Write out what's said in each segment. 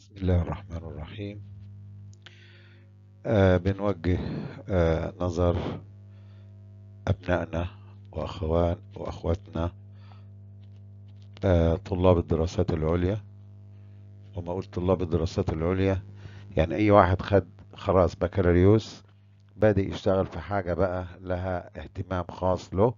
بسم الله الرحمن الرحيم آه بنوجه آه نظر أبنائنا وأخوان وأخواتنا آه طلاب الدراسات العليا وما أقول طلاب الدراسات العليا يعني أي واحد خد خلاص بكالوريوس بادئ يشتغل في حاجة بقى لها اهتمام خاص له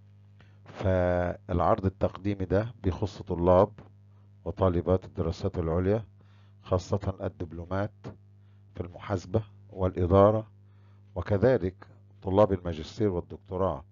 فالعرض التقديمي ده بيخص طلاب وطالبات الدراسات العليا خاصة الدبلومات في المحاسبة والإدارة وكذلك طلاب الماجستير والدكتوراه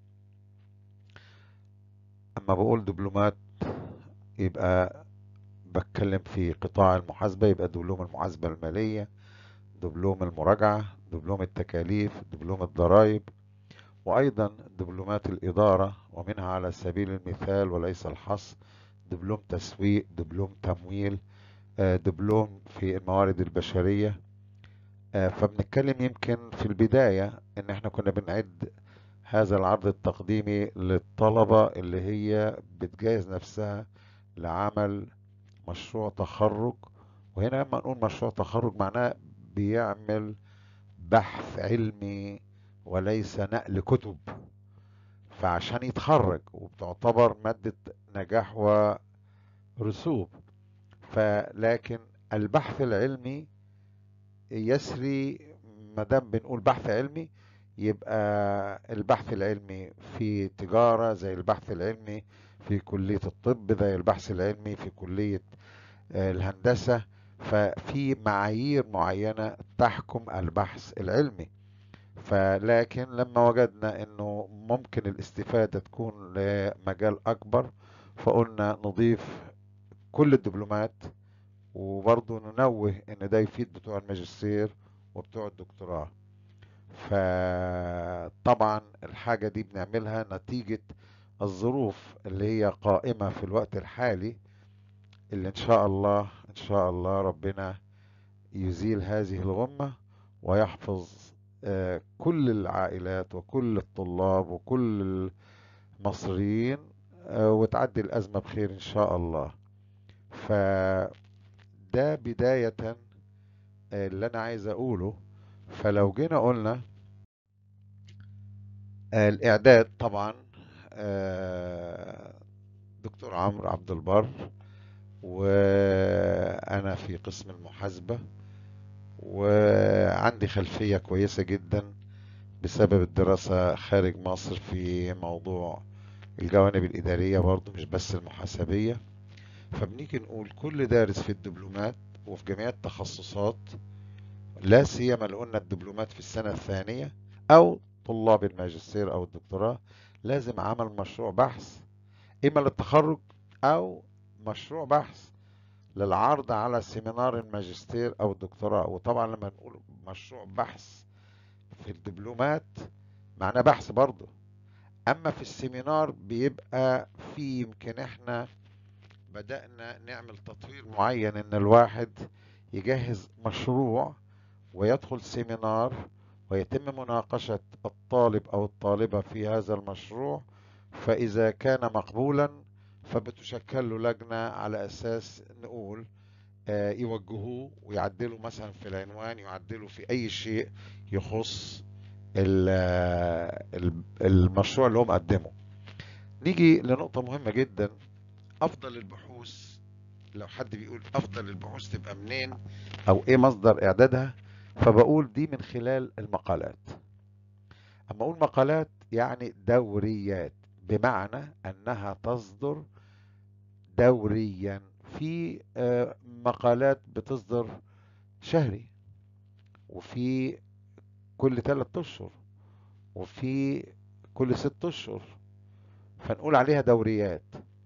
أما بقول دبلومات يبقى بتكلم في قطاع المحاسبة يبقى دبلوم المحاسبة المالية دبلوم المراجعة دبلوم التكاليف دبلوم الضرائب وأيضا دبلومات الإدارة ومنها على سبيل المثال وليس الحصر دبلوم تسويق دبلوم تمويل دبلوم في الموارد البشرية فبنتكلم يمكن في البداية ان احنا كنا بنعد هذا العرض التقديمي للطلبة اللي هي بتجهز نفسها لعمل مشروع تخرج وهنا لما نقول مشروع تخرج معناه بيعمل بحث علمي وليس نقل كتب فعشان يتخرج وبتعتبر مادة نجاح ورسوب فلكن البحث العلمي يسري ما دام بنقول بحث علمي يبقى البحث العلمي في تجارة زي البحث العلمي في كلية الطب زي البحث العلمي في كلية الهندسة ففي معايير معينة تحكم البحث العلمي فلكن لما وجدنا انه ممكن الاستفادة تكون لمجال اكبر فقلنا نضيف كل الدبلومات وبرضه ننوه ان ده يفيد بتوع الماجستير وبتوع الدكتوراه فطبعا الحاجة دي بنعملها نتيجة الظروف اللي هي قائمة في الوقت الحالي اللي ان شاء الله ان شاء الله ربنا يزيل هذه الغمة ويحفظ كل العائلات وكل الطلاب وكل المصريين وتعدي الأزمة بخير إن شاء الله فده بداية اللي أنا عايز أقوله فلو جينا قلنا الإعداد طبعا دكتور عمرو عبد البر وأنا في قسم المحاسبة وعندي خلفية كويسة جدا بسبب الدراسة خارج مصر في موضوع الجوانب الإدارية برضو مش بس المحاسبية فبنيجي نقول كل دارس في الدبلومات وفي جميع التخصصات لا سيما لو قلنا الدبلومات في السنة الثانية أو طلاب الماجستير أو الدكتوراه لازم عمل مشروع بحث إما للتخرج أو مشروع بحث للعرض على سيمينار الماجستير أو الدكتوراه وطبعا لما نقول مشروع بحث في الدبلومات معناه بحث برضه اما في السيمينار بيبقى في يمكن احنا بدأنا نعمل تطوير معين ان الواحد يجهز مشروع ويدخل سيمينار ويتم مناقشة الطالب او الطالبة في هذا المشروع فاذا كان مقبولا فبتشكل له لجنة على اساس نقول آه يوجهوه ويعدلوا مثلا في العنوان يعدلوا في اي شيء يخص المشروع اللي هو مقدمه نيجي لنقطة مهمة جدا أفضل البحوث لو حد بيقول أفضل البحوث تبقى منين أو إيه مصدر إعدادها فبقول دي من خلال المقالات أما أقول مقالات يعني دوريات بمعنى أنها تصدر دوريا في مقالات بتصدر شهري وفي كل ثلاثة أشهر وفي كل ست أشهر فنقول عليها دوريات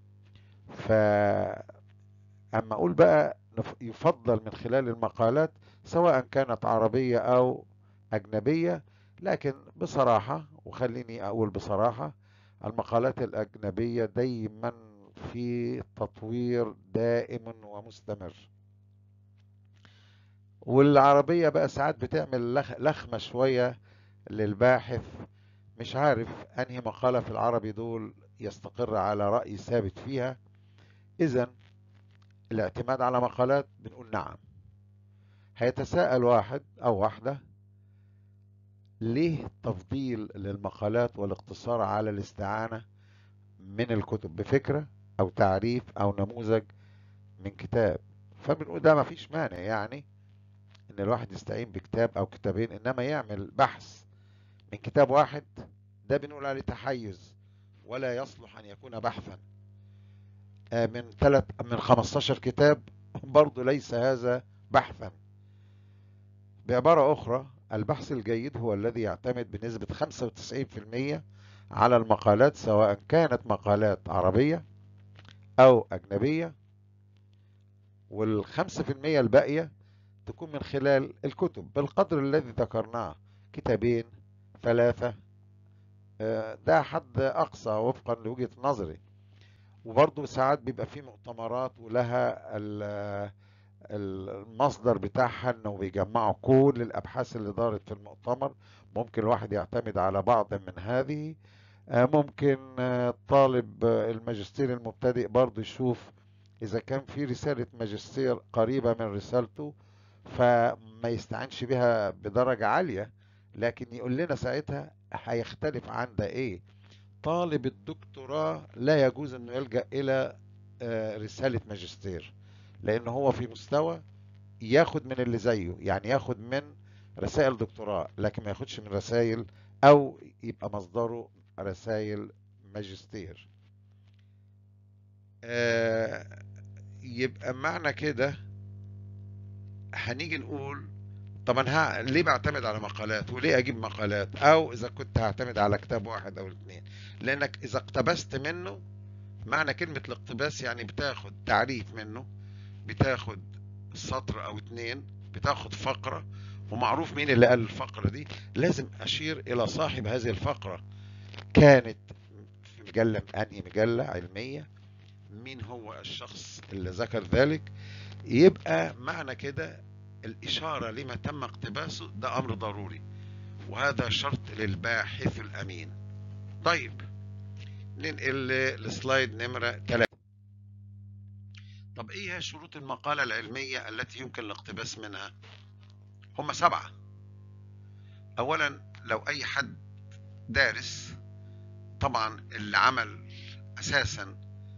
فأما أقول بقى يفضل من خلال المقالات سواء كانت عربية أو أجنبية لكن بصراحة وخليني أقول بصراحة المقالات الأجنبية دايما في تطوير دائم ومستمر والعربية بقى ساعات بتعمل لخمة شوية للباحث مش عارف أنهي مقالة في العربي دول يستقر على رأي ثابت فيها إذا الاعتماد على مقالات بنقول نعم هيتساءل واحد او واحدة ليه تفضيل للمقالات والاقتصار على الاستعانة من الكتب بفكرة او تعريف او نموذج من كتاب فبنقول ده مفيش مانع يعني ان الواحد يستعين بكتاب او كتابين انما يعمل بحث من كتاب واحد ده بنقول عليه تحيز ولا يصلح ان يكون بحثا آه، من ثلاث من 15 كتاب برضه ليس هذا بحثا بعبارة أخرى البحث الجيد هو الذي يعتمد بنسبة 95% على المقالات سواء كانت مقالات عربية أو أجنبية والخمسة في المية الباقية تكون من خلال الكتب بالقدر الذي ذكرناه كتابين ثلاثة آه، ده حد أقصى وفقا لوجهة نظري وبرضه ساعات بيبقى في مؤتمرات ولها ال- المصدر بتاعها انه بيجمعوا كل الابحاث اللي دارت في المؤتمر ممكن الواحد يعتمد على بعض من هذه آه، ممكن آه، طالب آه، الماجستير المبتدئ برضه يشوف اذا كان في رسالة ماجستير قريبة من رسالته فما يستعنش بها بدرجة عالية لكن يقول لنا ساعتها هيختلف عن ده ايه طالب الدكتوراه لا يجوز انه يلجأ الى آه، رسالة ماجستير لان هو في مستوى ياخد من اللي زيه يعني ياخد من رسائل دكتوراه لكن ما ياخدش من رسائل او يبقى مصدره رسائل ماجستير آه، يبقى معنى كده هنيجي نقول طب انا ه- ليه بعتمد على مقالات وليه اجيب مقالات او اذا كنت هعتمد على كتاب واحد او اثنين لانك اذا اقتبست منه معنى كلمة الاقتباس يعني بتاخد تعريف منه بتاخد سطر او اتنين بتاخد فقرة ومعروف مين اللي قال الفقرة دي لازم اشير الى صاحب هذه الفقرة كانت في مجلة انهي مجلة علمية مين هو الشخص اللي ذكر ذلك يبقى معنى كده الإشارة لما تم اقتباسه ده أمر ضروري وهذا شرط للباحث الأمين طيب ننقل لسلايد نمرة 3 طب إيه هي شروط المقالة العلمية التي يمكن الاقتباس منها هم سبعة أولا لو أي حد دارس طبعا اللي عمل أساسا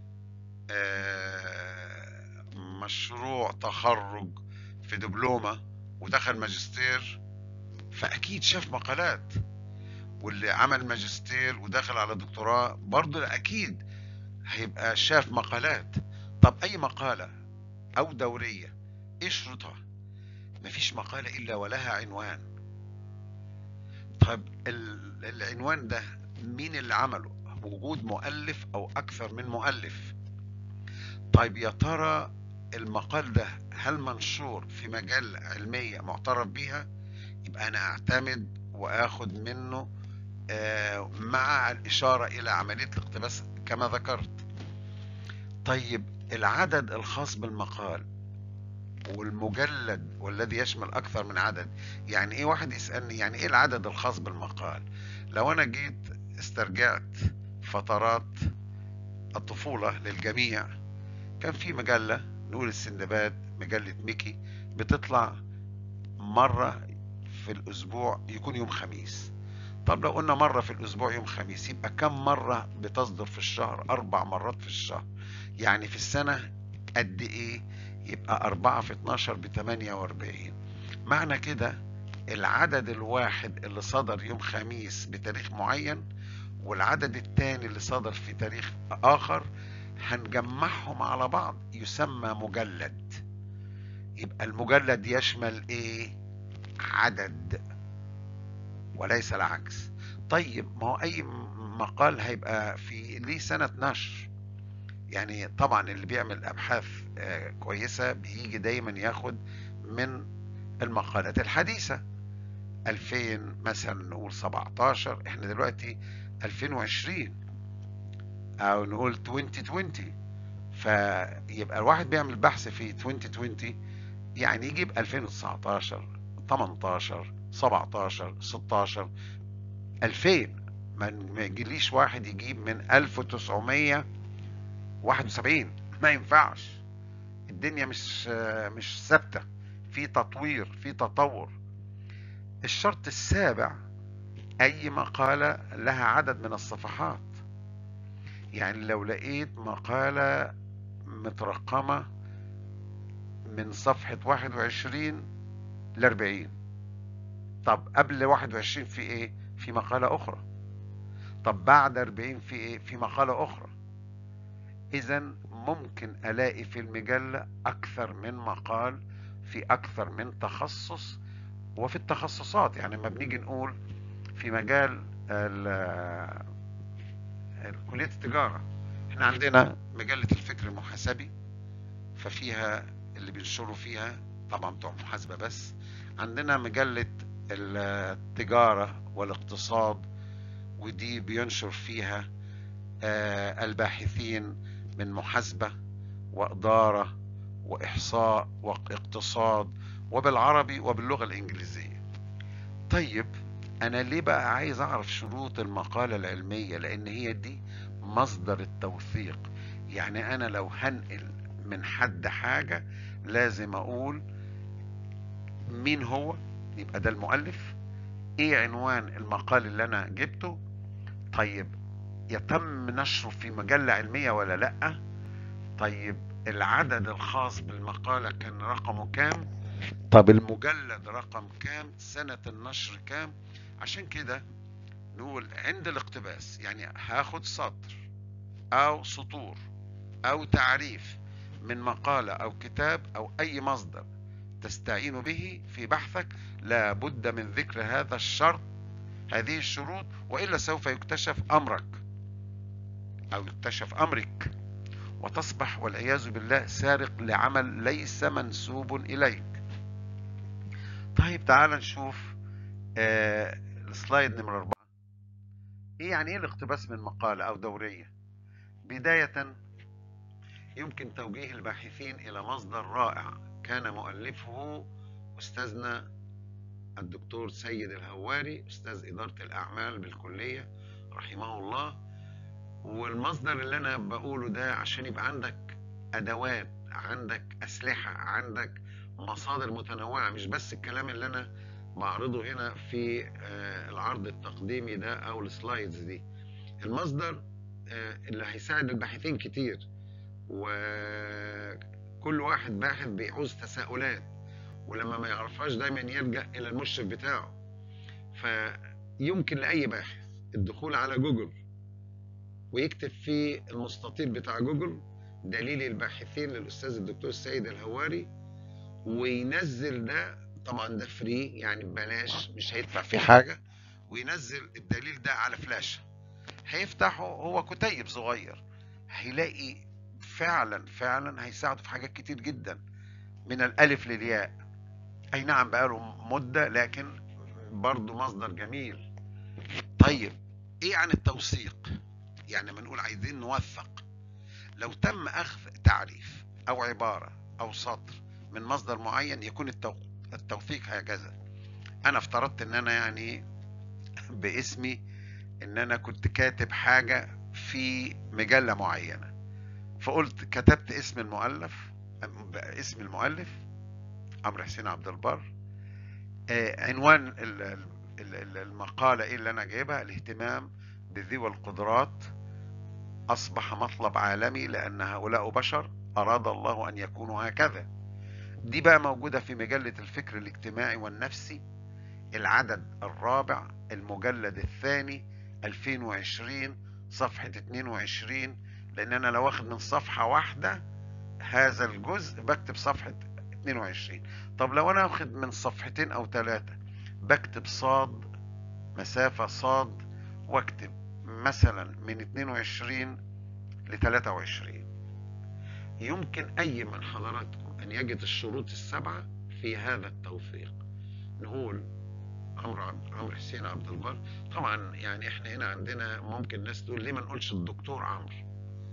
آه، مشروع تخرج في دبلومة ودخل ماجستير فأكيد شاف مقالات واللي عمل ماجستير ودخل على دكتوراه برضه أكيد هيبقى شاف مقالات طب أي مقالة أو دورية إيه شروطها؟ مفيش مقالة إلا ولها عنوان طب ال- العنوان ده مين اللي عمله؟ وجود مؤلف أو أكثر من مؤلف طيب يا ترى المقال ده هل منشور في مجلة علمية معترف بيها يبقى أنا أعتمد وآخد منه آه، مع الإشارة إلى عملية الاقتباس كما ذكرت طيب العدد الخاص بالمقال والمجلد والذي يشمل أكثر من عدد يعني إيه واحد يسألني يعني إيه العدد الخاص بالمقال لو أنا جيت استرجعت فترات الطفولة للجميع كان في مجلة نقول السندباد مجلة ميكي بتطلع مرة في الأسبوع يكون يوم خميس طب لو قلنا مرة في الأسبوع يوم خميس يبقى كم مرة بتصدر في الشهر أربع مرات في الشهر يعني في السنة قد إيه يبقى أربعة في 12 بتمانية وأربعين معنى كده العدد الواحد اللي صدر يوم خميس بتاريخ معين والعدد التاني اللي صدر في تاريخ آخر هنجمعهم على بعض يسمى مجلد يبقى المجلد يشمل ايه عدد وليس العكس طيب ما هو اي مقال هيبقى في ليه سنة نشر يعني طبعا اللي بيعمل ابحاث آه، كويسة بيجي دايما ياخد من المقالات الحديثة 2000 مثلا نقول 17 احنا دلوقتي 2020 او نقول 2020 فيبقى الواحد بيعمل بحث في 2020 يعني يجيب 2019 18 17 16 2000 ما ما يجيليش واحد يجيب من 1971 ما ينفعش الدنيا مش مش ثابته في تطوير في تطور الشرط السابع اي مقالة لها عدد من الصفحات يعني لو لقيت مقالة مترقمة من صفحة 21 ل 40 طب قبل 21 في ايه في مقالة اخرى طب بعد 40 في ايه في مقالة اخرى اذا ممكن الاقي في المجلة اكثر من مقال في اكثر من تخصص وفي التخصصات يعني لما بنيجي نقول في مجال كلية التجارة احنا عندنا مجلة الفكر المحاسبي ففيها اللي بينشروا فيها طبعا بتوع محاسبة بس عندنا مجلة التجارة والاقتصاد ودي بينشر فيها الباحثين من محاسبة وإدارة وإحصاء واقتصاد وبالعربي وباللغة الإنجليزية طيب أنا ليه بقى عايز أعرف شروط المقالة العلمية لأن هي دي مصدر التوثيق يعني أنا لو هنقل من حد حاجة لازم أقول مين هو يبقى ده المؤلف ايه عنوان المقال اللي انا جبته طيب يتم نشره في مجلة علمية ولا لأ طيب العدد الخاص بالمقالة كان رقمه كام طب المجلد رقم كام سنة النشر كام عشان كده نقول عند الاقتباس يعني هاخد سطر او سطور او تعريف من مقالة او كتاب او اي مصدر تستعين به في بحثك لا بد من ذكر هذا الشرط هذه الشروط وإلا سوف يكتشف أمرك أو يكتشف أمرك وتصبح والعياذ بالله سارق لعمل ليس منسوب إليك طيب تعال نشوف آه السلايد نمرة أربعة إيه يعني إيه الاقتباس من مقالة أو دورية بداية يمكن توجيه الباحثين إلى مصدر رائع كان مؤلفه أستاذنا الدكتور سيد الهواري أستاذ إدارة الأعمال بالكلية رحمه الله والمصدر اللي أنا بقوله ده عشان يبقى عندك أدوات عندك أسلحة عندك مصادر متنوعة مش بس الكلام اللي أنا بعرضه هنا في العرض التقديمي ده أو السلايدز دي المصدر اللي هيساعد الباحثين كتير وكل واحد باحث بيعوز تساؤلات ولما ما يعرفهاش دايما يلجأ إلى المشرف بتاعه فيمكن لأي باحث الدخول على جوجل ويكتب في المستطيل بتاع جوجل دليل الباحثين للأستاذ الدكتور السيد الهواري وينزل ده طبعا ده فري يعني ببلاش مش هيدفع فيه حاجة وينزل الدليل ده على فلاشة هيفتحه هو كتيب صغير هيلاقي فعلا فعلا هيساعده في حاجات كتير جدا من الألف للياء أي نعم بقاله مدة لكن برضه مصدر جميل طيب إيه عن التوثيق يعني ما نقول عايزين نوثق لو تم أخذ تعريف أو عبارة أو سطر من مصدر معين يكون التوثيق هكذا أنا افترضت إن أنا يعني باسمي إن أنا كنت كاتب حاجة في مجلة معينة فقلت كتبت اسم المؤلف اسم المؤلف عمرو حسين عبد البر آه عنوان المقالة ايه اللي انا جايبها الاهتمام بذوي القدرات اصبح مطلب عالمي لان هؤلاء بشر اراد الله ان يكونوا هكذا دي بقى موجودة في مجلة الفكر الاجتماعي والنفسي العدد الرابع المجلد الثاني 2020 صفحة 22 لان انا لو واخد من صفحة واحدة هذا الجزء بكتب صفحة 22 طب لو انا واخد من صفحتين او ثلاثة بكتب صاد مسافة صاد واكتب مثلا من 22 ل 23 يمكن اي من حضراتكم ان يجد الشروط السبعة في هذا التوثيق نقول عمرو عمرو حسين عبد البر طبعا يعني احنا هنا عندنا ممكن ناس تقول ليه ما نقولش الدكتور عمرو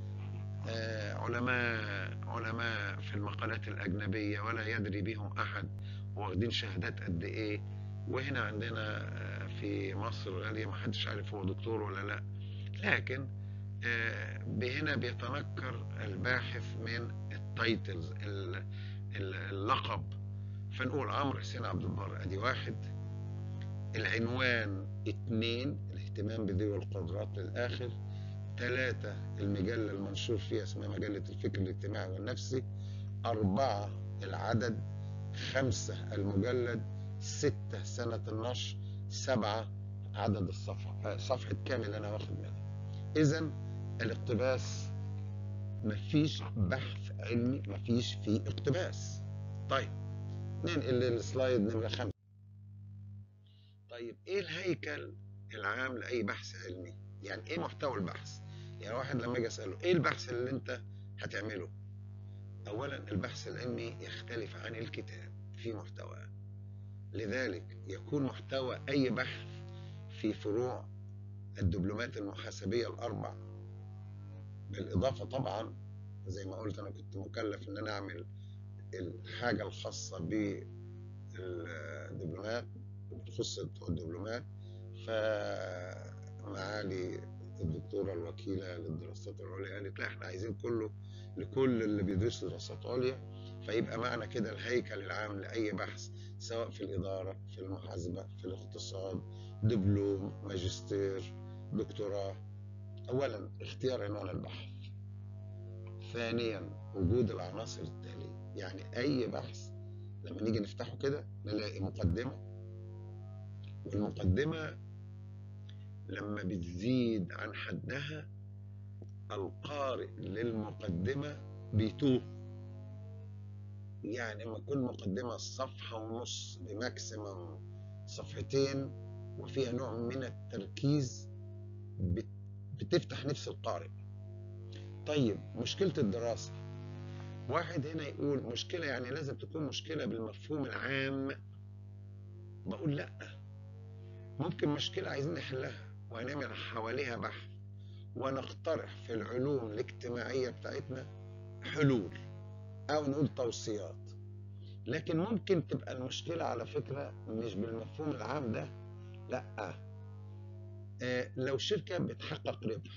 آه علماء علماء في المقالات الأجنبية ولا يدري بهم أحد واخدين شهادات قد إيه وهنا عندنا آه في مصر غالية ما حدش عارف هو دكتور ولا لا لكن آه هنا بيتنكر الباحث من التايتلز اللقب فنقول عمرو حسين عبد البر ادي واحد العنوان اتنين الاهتمام بذوي القدرات للآخر ثلاثة المجلة المنشور فيها اسمها مجلة الفكر الاجتماعي والنفسي أربعة العدد خمسة المجلد ستة سنة النشر سبعة عدد الصفحة صفحة كامل أنا واخد منها إذا الاقتباس مفيش بحث علمي مفيش فيه اقتباس طيب ننقل للسلايد نمرة خمسة طيب ايه الهيكل العام لأي بحث علمي؟ يعني ايه محتوى البحث؟ يعني واحد لما اجي اسأله ايه البحث اللي انت هتعمله؟ أولا البحث العلمي يختلف عن الكتاب في محتواه لذلك يكون محتوى أي بحث في فروع الدبلومات المحاسبية الأربع بالإضافة طبعا زي ما قلت أنا كنت مكلف إن أنا أعمل الحاجة الخاصة بالدبلومات بتخص بتوع الدبلومات فمعالي الدكتورة الوكيلة للدراسات العليا قالت لا احنا عايزين كله لكل اللي بيدرسوا دراسات عليا فيبقى معنى كده الهيكل العام لأي بحث سواء في الإدارة في المحاسبة في الاقتصاد دبلوم ماجستير دكتوراه أولا اختيار عنوان البحث ثانيا وجود العناصر التالية يعني أي بحث لما نيجي نفتحه كده نلاقي مقدمة والمقدمة لما بتزيد عن حدها القارئ للمقدمة بيتوه يعني لما تكون مقدمة صفحة ونص بماكسيمم صفحتين وفيها نوع من التركيز بتفتح نفس القارئ طيب مشكلة الدراسة واحد هنا يقول مشكلة يعني لازم تكون مشكلة بالمفهوم العام بقول لأ ممكن مشكلة عايزين نحلها وهنعمل حواليها بحث ونقترح في العلوم الاجتماعية بتاعتنا حلول أو نقول توصيات لكن ممكن تبقى المشكلة على فكرة مش بالمفهوم العام ده لأ آه لو شركة بتحقق ربح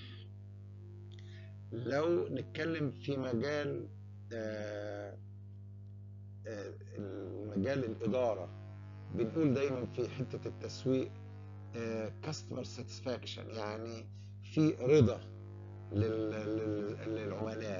لو نتكلم في مجال آه آه مجال الإدارة بنقول دايما في حتة التسويق كاستمر ساتسفاكشن يعني في رضا للعملاء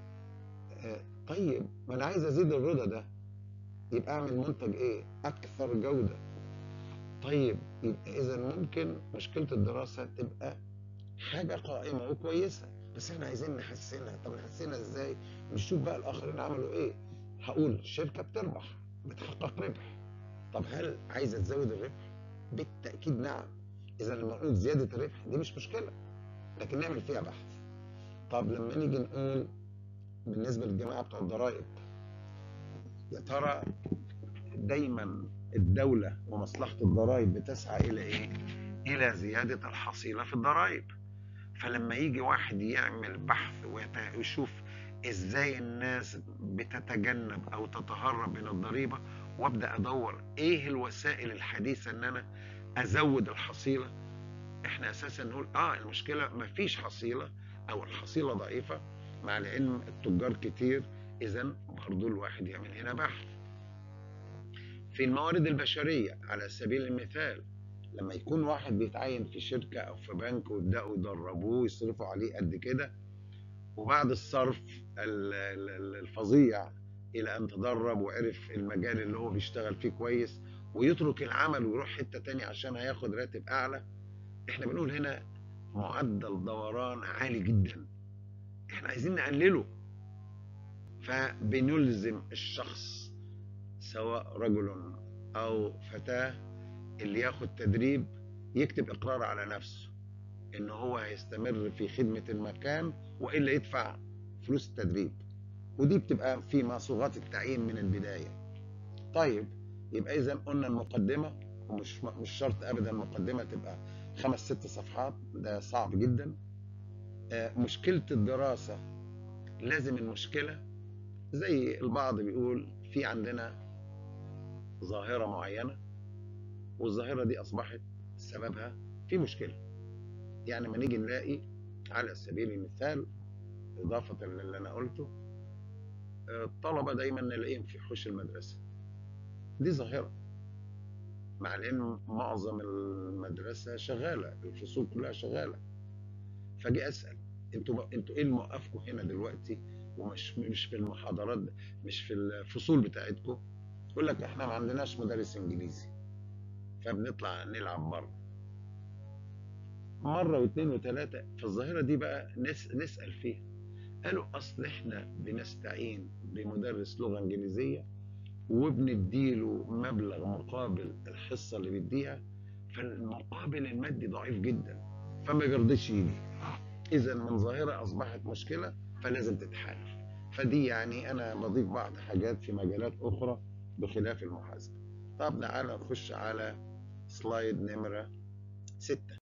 طيب ما انا عايز ازيد الرضا ده يبقى اعمل منتج ايه اكثر جوده طيب يبقى اذا ممكن مشكله الدراسه تبقى حاجه قائمه وكويسه بس احنا عايزين نحسنها طب نحسنها ازاي نشوف بقى الاخرين عملوا ايه هقول شركه بتربح بتحقق ربح طب هل عايزه تزود الربح بالتاكيد نعم اذا لما نقول زياده الربح دي مش مشكله لكن نعمل فيها بحث طب لما نيجي نقول بالنسبه للجماعه بتوع الضرائب يا ترى دايما الدوله ومصلحه الضرائب بتسعى الى ايه الى زياده الحصيله في الضرائب فلما يجي واحد يعمل بحث ويشوف ازاي الناس بتتجنب او تتهرب من الضريبه وابدا ادور ايه الوسائل الحديثه ان انا ازود الحصيله احنا اساسا نقول اه المشكله مفيش حصيله او الحصيله ضعيفه مع العلم التجار كتير اذا برضه الواحد يعمل هنا بحث في الموارد البشريه على سبيل المثال لما يكون واحد بيتعين في شركه او في بنك ويبداوا يدربوه ويصرفوا عليه قد كده وبعد الصرف الفظيع الى ان تدرب وعرف المجال اللي هو بيشتغل فيه كويس ويترك العمل ويروح حته تانية عشان هياخد راتب اعلى احنا بنقول هنا معدل دوران عالي جدا احنا عايزين نقلله فبنلزم الشخص سواء رجل او فتاه اللي ياخد تدريب يكتب اقرار على نفسه ان هو هيستمر في خدمه المكان والا يدفع فلوس التدريب ودي بتبقى في مصوغات التعيين من البدايه طيب يبقى اذا قلنا المقدمه ومش مش شرط ابدا المقدمه تبقى خمس ست صفحات ده صعب جدا مشكله الدراسه لازم المشكله زي البعض بيقول في عندنا ظاهره معينه والظاهره دي اصبحت سببها في مشكله يعني ما نيجي نلاقي على سبيل المثال اضافه للي انا قلته الطلبه دايما نلاقيهم في حوش المدرسه دي ظاهرة مع ان معظم المدرسة شغالة الفصول كلها شغالة فاجي اسأل انتوا انتوا ايه اللي موقفكم هنا دلوقتي ومش مش في المحاضرات مش في الفصول بتاعتكم يقول لك احنا ما عندناش مدرس انجليزي فبنطلع نلعب بره مرة واثنين وثلاثة فالظاهرة دي بقى نس نسأل فيها قالوا أصل إحنا بنستعين بمدرس لغة إنجليزية وبنديله مبلغ مقابل الحصة اللي بيديها فالمقابل المادي ضعيف جدا فما بيرضيش يجي إذا من ظاهرة أصبحت مشكلة فلازم تتحل فدي يعني أنا بضيف بعض حاجات في مجالات أخرى بخلاف المحاسبة طب تعالى نخش على سلايد نمرة ستة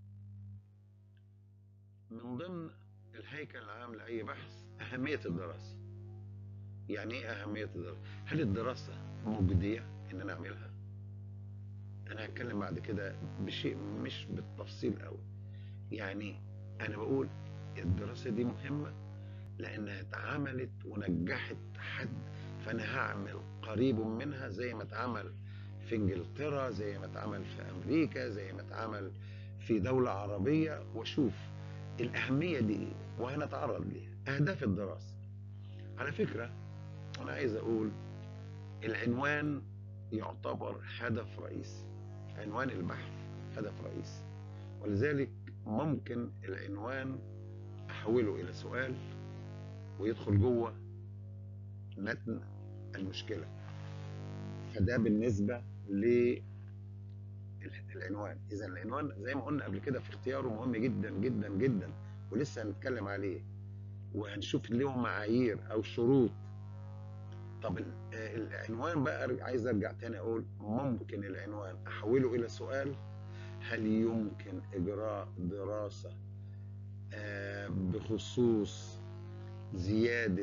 من ضمن الهيكل العام لأي بحث أهمية الدراسة يعني إيه أهمية الدراسة؟ هل الدراسة مجدية إن أنا أعملها؟ أنا هتكلم بعد كده بشيء مش بالتفصيل قوي يعني أنا بقول الدراسة دي مهمة لأنها اتعملت ونجحت حد فأنا هعمل قريب منها زي ما اتعمل في انجلترا زي ما اتعمل في امريكا زي ما اتعمل في دولة عربية واشوف الأهمية دي إيه وهنتعرض ليها أهداف الدراسة على فكرة أنا عايز أقول العنوان يعتبر هدف رئيسي عنوان البحث هدف رئيسي ولذلك ممكن العنوان أحوله إلى سؤال ويدخل جوه متن المشكلة فده بالنسبة للعنوان إذا العنوان زي ما قلنا قبل كده في اختياره مهم جدا جدا جدا ولسه هنتكلم عليه وهنشوف له معايير أو شروط طب العنوان بقى عايز ارجع تاني اقول ممكن العنوان احوله الى سؤال هل يمكن اجراء دراسه بخصوص زياده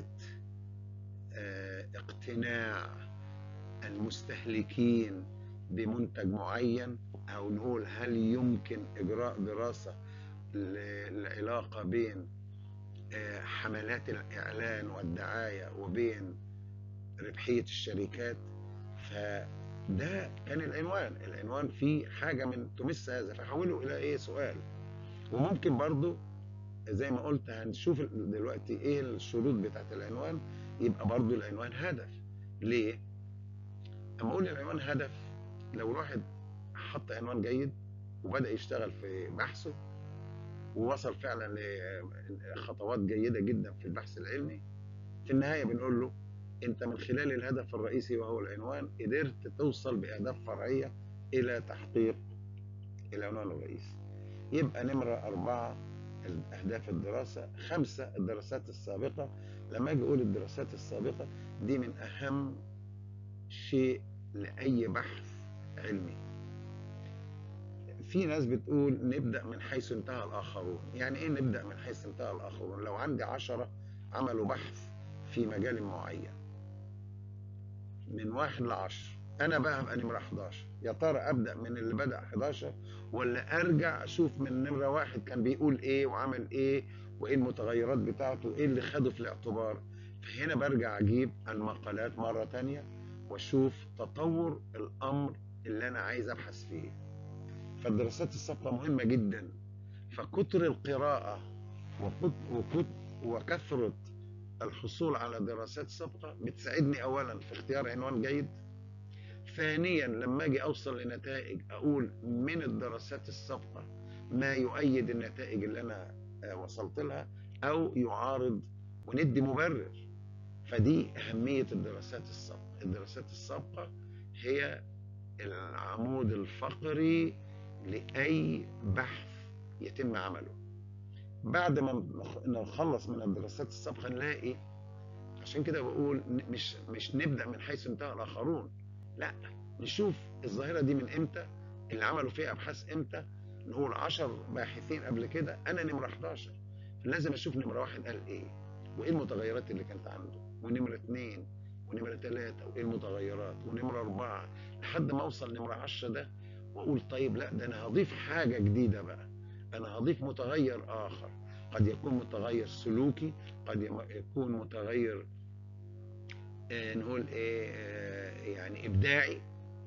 اقتناع المستهلكين بمنتج معين او نقول هل يمكن اجراء دراسه العلاقه بين حملات الاعلان والدعايه وبين ربحيه الشركات فده كان العنوان العنوان فيه حاجه من تمس هذا فحوله الى ايه سؤال وممكن برضو زي ما قلت هنشوف دلوقتي ايه الشروط بتاعت العنوان يبقى برضو العنوان هدف ليه اما اقول العنوان هدف لو الواحد حط عنوان جيد وبدا يشتغل في بحثه ووصل فعلا لخطوات جيده جدا في البحث العلمي في النهايه بنقول له انت من خلال الهدف الرئيسي وهو العنوان قدرت توصل باهداف فرعيه الى تحقيق العنوان الرئيسي يبقى نمره اربعه اهداف الدراسه خمسه الدراسات السابقه لما اجي اقول الدراسات السابقه دي من اهم شيء لاي بحث علمي في ناس بتقول نبدا من حيث انتهى الاخرون يعني ايه نبدا من حيث انتهى الاخرون لو عندي عشرة عملوا بحث في مجال معين من واحد لعشر انا بقى هبقى نمره 11 يا ترى ابدا من اللي بدا 11 ولا ارجع اشوف من نمره واحد كان بيقول ايه وعمل ايه وايه المتغيرات بتاعته وايه اللي خده في الاعتبار فهنا برجع اجيب المقالات مره تانية واشوف تطور الامر اللي انا عايز ابحث فيه فالدراسات السابقه مهمه جدا فكتر القراءه وكت وكثره الحصول على دراسات سابقه بتساعدني اولا في اختيار عنوان جيد ثانيا لما اجي اوصل لنتائج اقول من الدراسات السابقه ما يؤيد النتائج اللي انا وصلت لها او يعارض وندي مبرر فدي اهميه الدراسات السابقه الدراسات السابقه هي العمود الفقري لاي بحث يتم عمله بعد ما نخلص من الدراسات السابقه نلاقي عشان كده بقول مش مش نبدا من حيث انتهى الاخرون لا نشوف الظاهره دي من امتى اللي عملوا فيها ابحاث امتى نقول 10 باحثين قبل كده انا نمره 11 لازم اشوف نمره واحد قال ايه وايه المتغيرات اللي كانت عنده ونمره اثنين ونمره ثلاثه وايه المتغيرات ونمره اربعه لحد ما اوصل نمره 10 ده واقول طيب لا ده انا هضيف حاجه جديده بقى انا هضيف متغير اخر قد يكون متغير سلوكي قد يكون متغير آه نقول ايه آه يعني ابداعي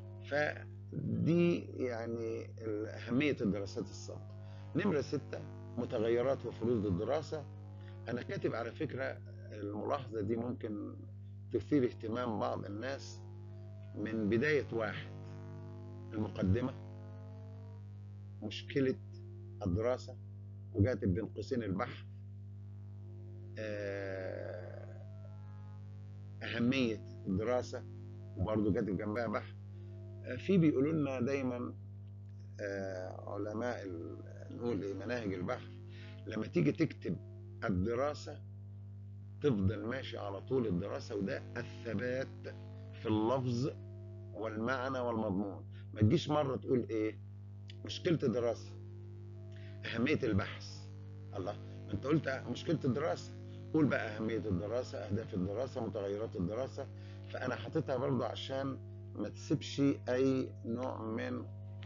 فدي يعني اهميه الدراسات السابقه نمره سته متغيرات وفروض الدراسه انا كاتب على فكره الملاحظه دي ممكن تثير اهتمام بعض الناس من بدايه واحد المقدمه مشكله الدراسه وكاتب بين قوسين البحث آه، أهمية الدراسة وبرضه كاتب جنبها بحث آه، في بيقولوا لنا دايما آه، علماء ال- نقول ايه مناهج البحث لما تيجي تكتب الدراسة تفضل ماشي على طول الدراسة وده الثبات في اللفظ والمعنى والمضمون ما تجيش مرة تقول ايه مشكلة الدراسة أهمية البحث الله ما انت قلت مشكلة الدراسة قول بقى أهمية الدراسة أهداف الدراسة متغيرات الدراسة فأنا حاططها برضو عشان ما تسيبش أي نوع من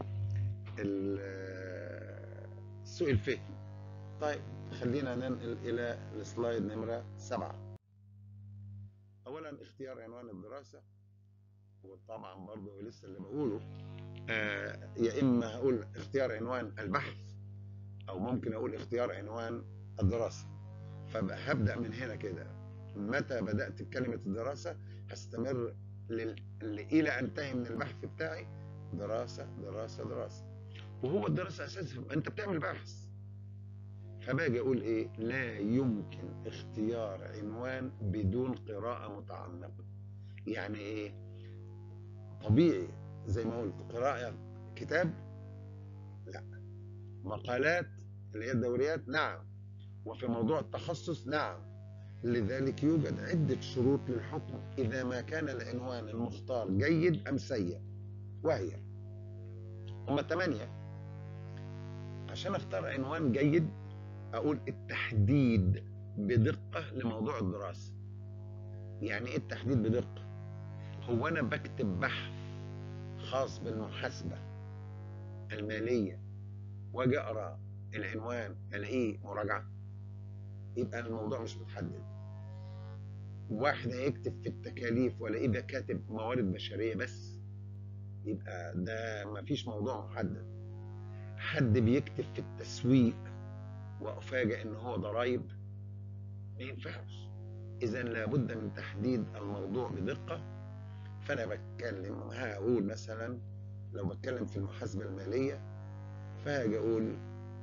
ال- سوء الفهم طيب خلينا ننقل إلى السلايد نمرة سبعة أولا اختيار عنوان الدراسة وطبعا برضو لسه اللي بقوله آه يا إما هقول اختيار عنوان البحث أو ممكن أقول اختيار عنوان الدراسة فهبدأ من هنا كده متى بدأت بكلمة الدراسة هستمر لل... ل- إلى أنتهي من البحث بتاعي دراسة دراسة دراسة وهو الدراسة أساسا أنت بتعمل بحث فباجي أقول إيه لا يمكن اختيار عنوان بدون قراءة متعمقة يعني إيه طبيعي زي ما قلت قراءة كتاب لا مقالات اللي هي الدوريات نعم وفي موضوع التخصص نعم لذلك يوجد عدة شروط للحكم إذا ما كان العنوان المختار جيد أم سيء وهي هما ثمانية عشان أختار عنوان جيد أقول التحديد بدقة لموضوع الدراسة يعني إيه التحديد بدقة؟ هو أنا بكتب بحث خاص بالمحاسبة المالية وأجي أقرأ العنوان ألاقيه مراجعة يبقى الموضوع مش متحدد واحد هيكتب في التكاليف ولا ده كاتب موارد بشرية بس يبقى ده مفيش موضوع محدد حد بيكتب في التسويق وأفاجئ إن هو ضرايب ما ينفعش إذا لابد من تحديد الموضوع بدقة فأنا بتكلم هقول مثلا لو بتكلم في المحاسبة المالية فهاجي أقول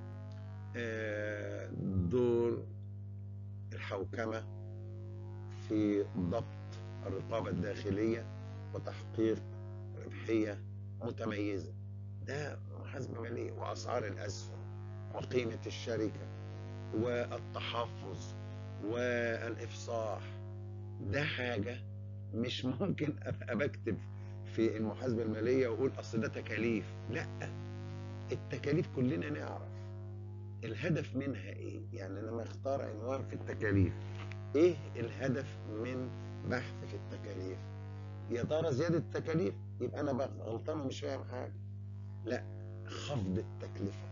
آه، دور الحوكمة في ضبط الرقابة الداخلية وتحقيق ربحية متميزة ده محاسبة مالية وأسعار الأسهم وقيمة الشركة والتحفظ والإفصاح ده حاجة مش ممكن أبقى بكتب في المحاسبة المالية وأقول أصل ده تكاليف لا التكاليف كلنا نعرف الهدف منها ايه يعني لما اختار عنوان في التكاليف ايه الهدف من بحث في التكاليف يا ترى زيادة التكاليف يبقى انا بقى غلطان ومش فاهم حاجة لا خفض التكلفة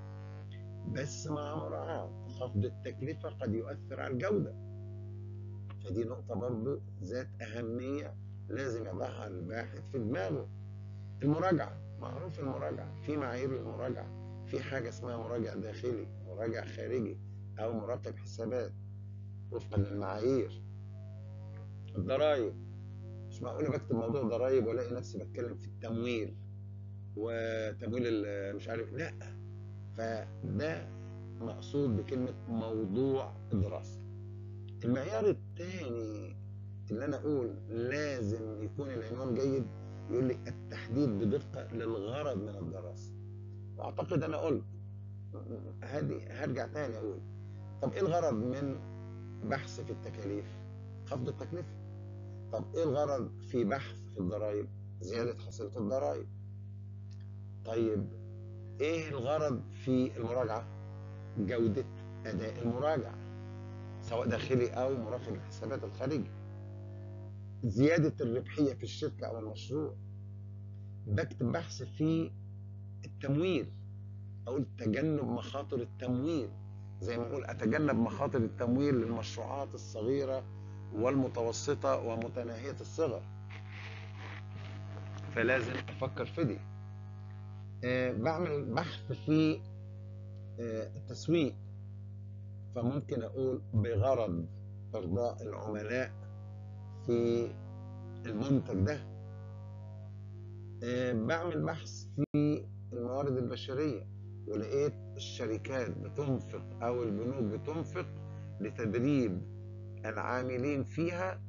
بس مع مراعاة خفض التكلفة قد يؤثر على الجودة فدي نقطة برضو ذات أهمية لازم يضعها الباحث في دماغه المراجعة معروف المراجعة في معايير للمراجعة في حاجة اسمها مراجع داخلي مراجع خارجي أو مراقب حسابات وفقا للمعايير الضرايب مش معقولة بكتب موضوع ضرايب والاقي نفسي بتكلم في التمويل وتمويل ال- مش عارف لا فده مقصود بكلمة موضوع الدراسة المعيار الثاني اللي انا اقول لازم يكون العنوان جيد يقول لي التحديد بدقة للغرض من الدراسة واعتقد انا قلت هذه هرجع تاني اقول طب ايه الغرض من بحث في التكاليف خفض التكلفة طب ايه الغرض في بحث في الضرائب زيادة حصيلة الضرائب طيب ايه الغرض في المراجعة جودة اداء المراجعة سواء داخلي او مراقب الحسابات الخارجي زيادة الربحية في الشركة او المشروع بكتب بحث في التمويل اقول تجنب مخاطر التمويل زي ما اقول اتجنب مخاطر التمويل للمشروعات الصغيره والمتوسطه ومتناهيه الصغر فلازم افكر في دي آه، بعمل بحث في آه، التسويق فممكن اقول بغرض ارضاء العملاء في المنتج ده آه، بعمل بحث في الموارد البشرية ولقيت الشركات بتنفق او البنوك بتنفق لتدريب العاملين فيها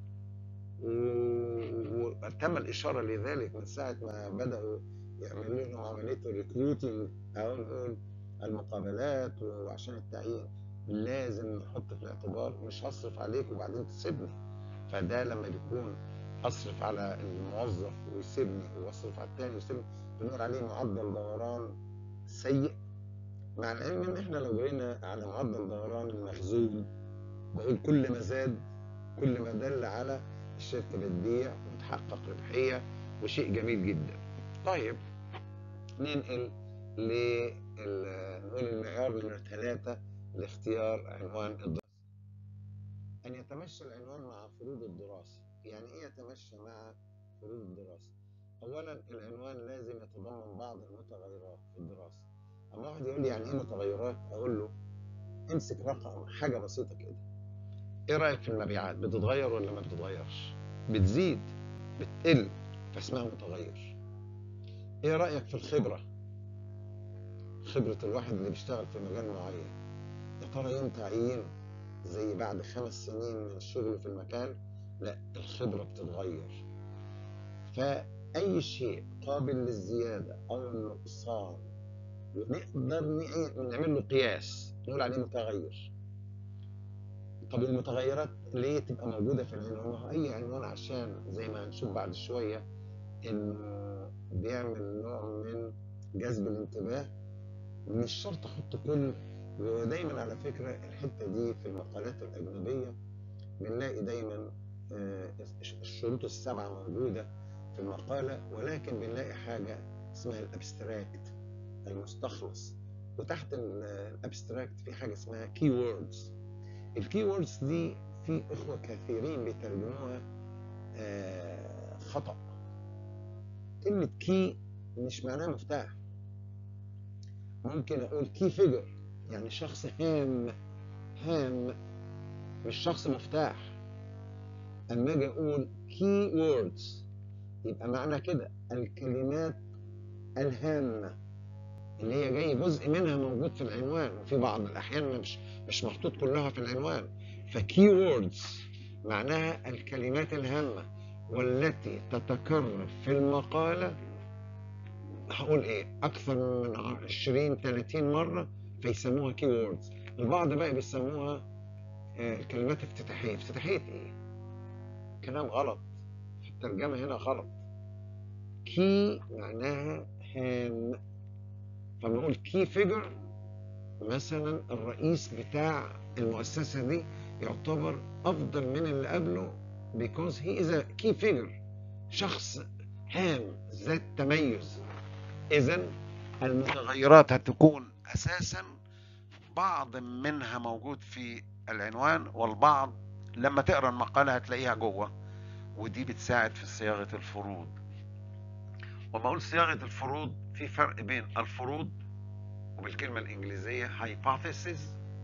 و- وتم الإشارة لذلك من ساعة ما بدأوا يعملوا لهم عملية الريكروتنج أو نقول المقابلات وعشان التعيين لازم نحط في الاعتبار مش هصرف عليك وبعدين تسيبني فده لما بيكون أصرف على الموظف ويسيبني وأصرف على التاني ويسيبني بنقول عليه معدل دوران سيء مع العلم إن إحنا لو جرينا على معدل دوران المخزون بقول كل ما زاد كل ما دل على الشركة بتبيع وتحقق ربحية وشيء جميل جدا طيب ننقل ل نقول المعيار نمرة ثلاثة لاختيار عنوان الدراسة أن يتمشى العنوان مع فروض الدراسة يعني إيه يتمشى مع فروض الدراسة أولا العنوان لازم يتضمن بعض المتغيرات في الدراسة أما واحد يقول لي يعني إيه متغيرات أقول له امسك رقم حاجة بسيطة كده ايه رايك في المبيعات بتتغير ولا ما بتتغيرش بتزيد بتقل فاسمها متغير ايه رايك في الخبره خبره الواحد اللي بيشتغل في مجال معين يا ترى يوم تعيين زي بعد خمس سنين من الشغل في المكان لا الخبره بتتغير فاي شيء قابل للزياده او النقصان ونقدر نعمل له قياس نقول عليه متغير طب المتغيرات ليه تبقى موجوده في العنوان؟ ما هو اي عنوان عشان زي ما هنشوف بعد شويه انه بيعمل نوع من جذب الانتباه مش شرط احط كل ودايما على فكره الحته دي في المقالات الاجنبيه بنلاقي دايما آه، الشروط السبعه موجوده في المقاله ولكن بنلاقي حاجه اسمها الابستراكت المستخلص وتحت الابستراكت في حاجه اسمها كي ووردز الكي ووردز دي في اخوه كثيرين بيترجموها آه، خطا كلمه كي مش معناها مفتاح ممكن اقول كي فيجر يعني شخص هام هام مش شخص مفتاح اما اجي اقول كي ووردز يبقى معنى كده الكلمات الهامه اللي هي جاي جزء منها موجود في العنوان وفي بعض الاحيان مش مش محطوط كلها في العنوان فكي ووردز معناها الكلمات الهامه والتي تتكرر في المقاله هقول ايه اكثر من 20 30 مره فيسموها كي ووردز البعض بقى بيسموها آه، كلمات افتتاحيه افتتاحيه ايه كلام غلط الترجمه هنا غلط كي معناها هام فبنقول كي فيجر مثلا الرئيس بتاع المؤسسة دي يعتبر أفضل من اللي قبله because he is a key figure شخص هام ذات تميز إذا المتغيرات هتكون أساسا بعض منها موجود في العنوان والبعض لما تقرا المقالة هتلاقيها جوه ودي بتساعد في صياغة الفروض وما أقول صياغة الفروض في فرق بين الفروض وبالكلمة الإنجليزية hypothesis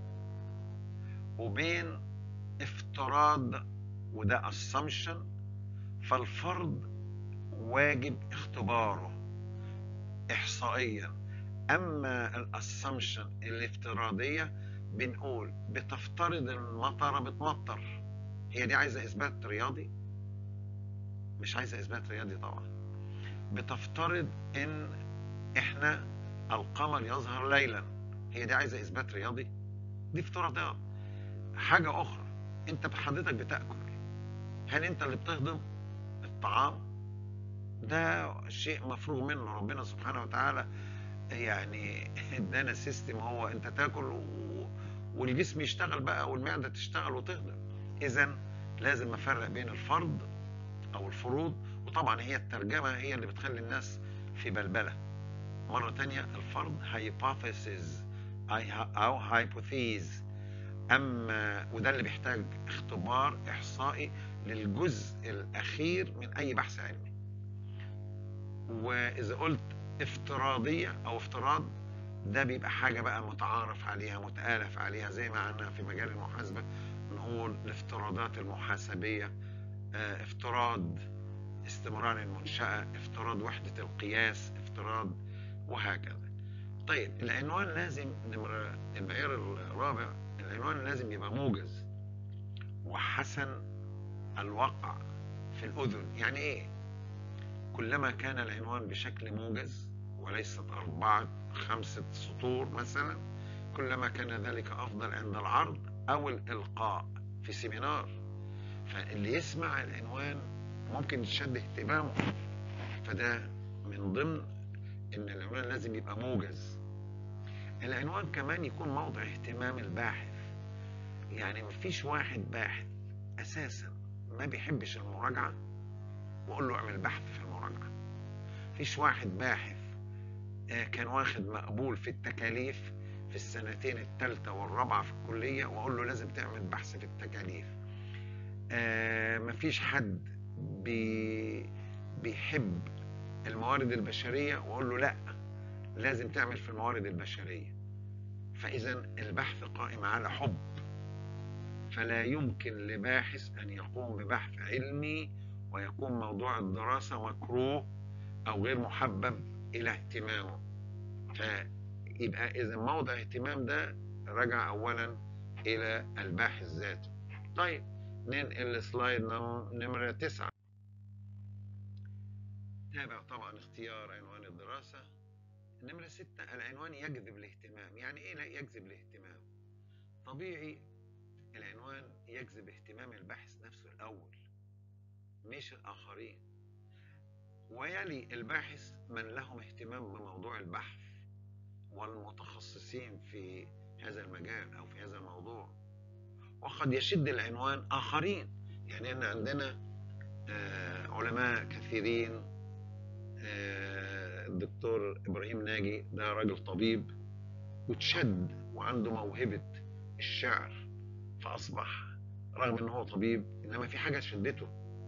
وبين افتراض وده assumption فالفرض واجب اختباره إحصائيا أما الاسامبشن الافتراضية بنقول بتفترض المطر بتمطر هي دي عايزة إثبات رياضي مش عايزة إثبات رياضي طبعا بتفترض إن إحنا القمر يظهر ليلا هي دي عايزة إثبات رياضي دي افتراضات حاجة أخرى أنت حضرتك بتاكل هل أنت اللي بتهضم الطعام ده شيء مفروغ منه ربنا سبحانه وتعالى يعني ادانا سيستم هو انت تاكل و... والجسم يشتغل بقى والمعده تشتغل وتهضم اذا لازم افرق بين الفرض او الفروض وطبعا هي الترجمه هي اللي بتخلي الناس في بلبله مره تانية الفرض hypothesis او hypothesis اما وده اللي بيحتاج اختبار احصائي للجزء الاخير من اي بحث علمي واذا قلت افتراضيه او افتراض ده بيبقى حاجه بقى متعارف عليها متالف عليها زي ما عندنا في مجال المحاسبه نقول الافتراضات المحاسبيه آه، افتراض استمرار المنشاه افتراض وحده القياس افتراض وهكذا طيب العنوان لازم نمرة المعيار الرابع العنوان لازم يبقى موجز وحسن الوقع في الأذن يعني إيه؟ كلما كان العنوان بشكل موجز وليست أربعة خمسة سطور مثلا كلما كان ذلك أفضل عند العرض أو الإلقاء في سيمينار فاللي يسمع العنوان ممكن يشد اهتمامه فده من ضمن ان العنوان لازم يبقى موجز العنوان كمان يكون موضع اهتمام الباحث يعني مفيش واحد باحث اساسا ما بيحبش المراجعه واقول له اعمل بحث في المراجعه مفيش واحد باحث آه، كان واخد مقبول في التكاليف في السنتين الثالثه والرابعه في الكليه واقول له لازم تعمل بحث في التكاليف آه، مفيش حد بي بيحب الموارد البشرية وأقول له لا لازم تعمل في الموارد البشرية فإذا البحث قائم على حب فلا يمكن لباحث أن يقوم ببحث علمي ويكون موضوع الدراسة مكروه أو غير محبب إلى اهتمامه فيبقى إذا موضع اهتمام ده رجع أولا إلى الباحث ذاته طيب ننقل سلايد نمرة تسعة تابع طبعا اختيار عنوان الدراسة نمرة ستة العنوان يجذب الاهتمام يعني ايه لا يجذب الاهتمام طبيعي العنوان يجذب اهتمام الباحث نفسه الأول مش الآخرين ويلي الباحث من لهم اهتمام بموضوع البحث والمتخصصين في هذا المجال أو في هذا الموضوع وقد يشد العنوان آخرين يعني أن عندنا آه، علماء كثيرين آه، الدكتور ابراهيم ناجي ده راجل طبيب وتشد وعنده موهبه الشعر فاصبح رغم ان هو طبيب انما في حاجه شدته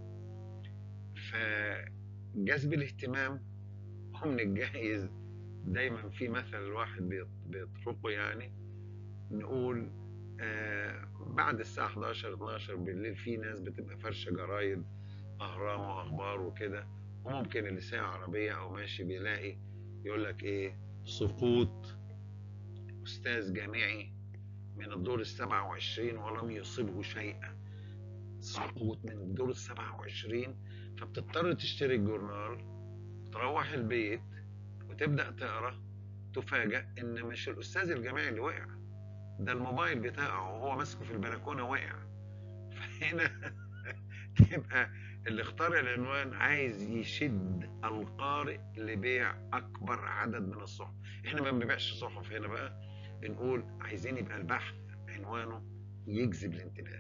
فجذب الاهتمام هو من الجائز دايما في مثل الواحد بيط- بيطرقه يعني نقول آه بعد الساعة 11 12 بالليل في ناس بتبقى فرشة جرايد أهرام وأخبار وكده وممكن اللي سايق عربية أو ماشي بيلاقي يقول لك إيه سقوط أستاذ جامعي من الدور السبعة وعشرين ولم يصبه شيئا سقوط من الدور السبعة وعشرين فبتضطر تشتري الجورنال تروح البيت وتبدأ تقرأ تفاجأ إن مش الأستاذ الجامعي اللي وقع ده الموبايل بتاعه وهو ماسكه في البلكونة وقع فهنا يبقى اللي اختار العنوان عايز يشد القارئ لبيع اكبر عدد من الصحف احنا ما بنبيعش صحف هنا بقى بنقول عايزين يبقى البحث عنوانه يجذب الانتباه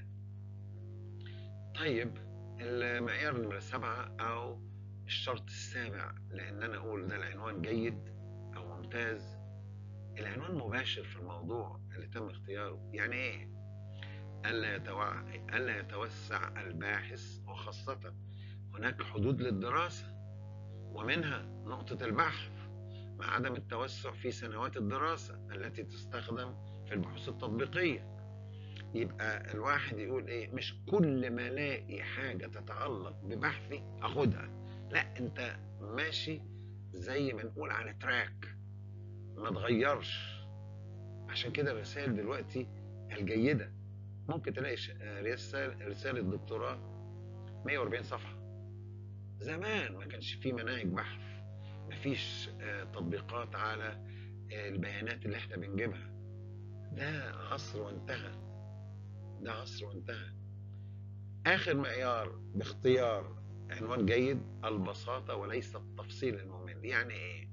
طيب المعيار نمرة سبعة أو الشرط السابع لأن أنا أقول ده العنوان جيد أو ممتاز العنوان مباشر في الموضوع اللي تم اختياره يعني إيه؟ ألا, يتوع... ألا يتوسع الباحث وخاصة هناك حدود للدراسة ومنها نقطة البحث مع عدم التوسع في سنوات الدراسة التي تستخدم في البحوث التطبيقية يبقى الواحد يقول ايه مش كل ما الاقي حاجة تتعلق ببحثي اخدها لا انت ماشي زي ما نقول على تراك ما تغيرش عشان كده الرسائل دلوقتي الجيدة ممكن تلاقي ش- رسالة رسالة دكتوراه 140 صفحة زمان ما كانش في مناهج بحث مفيش آه، تطبيقات على آه، البيانات اللي احنا بنجيبها ده عصر وانتهى ده عصر وانتهى آخر معيار باختيار عنوان جيد البساطة وليس التفصيل الممل يعني إيه؟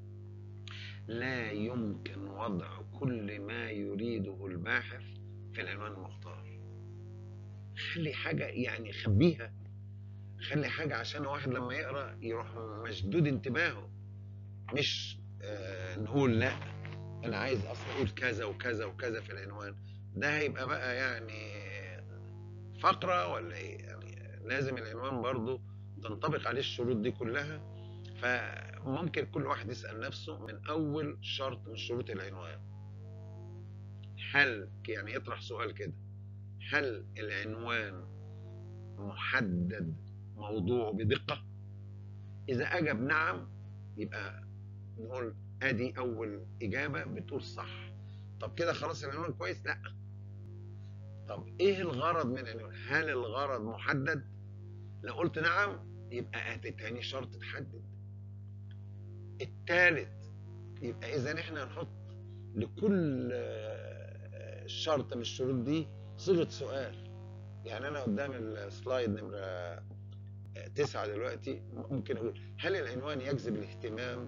لا يمكن وضع كل ما يريده الباحث في العنوان المختار خلي حاجة يعني خبيها خلي حاجة عشان واحد لما يقرأ يروح مشدود انتباهه مش آه نقول لا أنا عايز أصلا أقول كذا وكذا وكذا في العنوان ده هيبقى بقى يعني فقرة ولا إيه يعني لازم العنوان برضو تنطبق عليه الشروط دي كلها فممكن كل واحد يسأل نفسه من أول شرط من شروط العنوان هل يعني يطرح سؤال كده هل العنوان محدد موضوعه بدقة إذا أجب نعم يبقى نقول ادي اول اجابه بتقول صح طب كده خلاص العنوان كويس لا طب ايه الغرض من العنوان هل الغرض محدد لو قلت نعم يبقى ادي تاني شرط تحدد التالت يبقى اذا احنا نحط لكل آه، شرط من الشروط دي صيغه سؤال يعني انا قدام السلايد نمره آه، تسعة دلوقتي ممكن اقول هل العنوان يجذب الاهتمام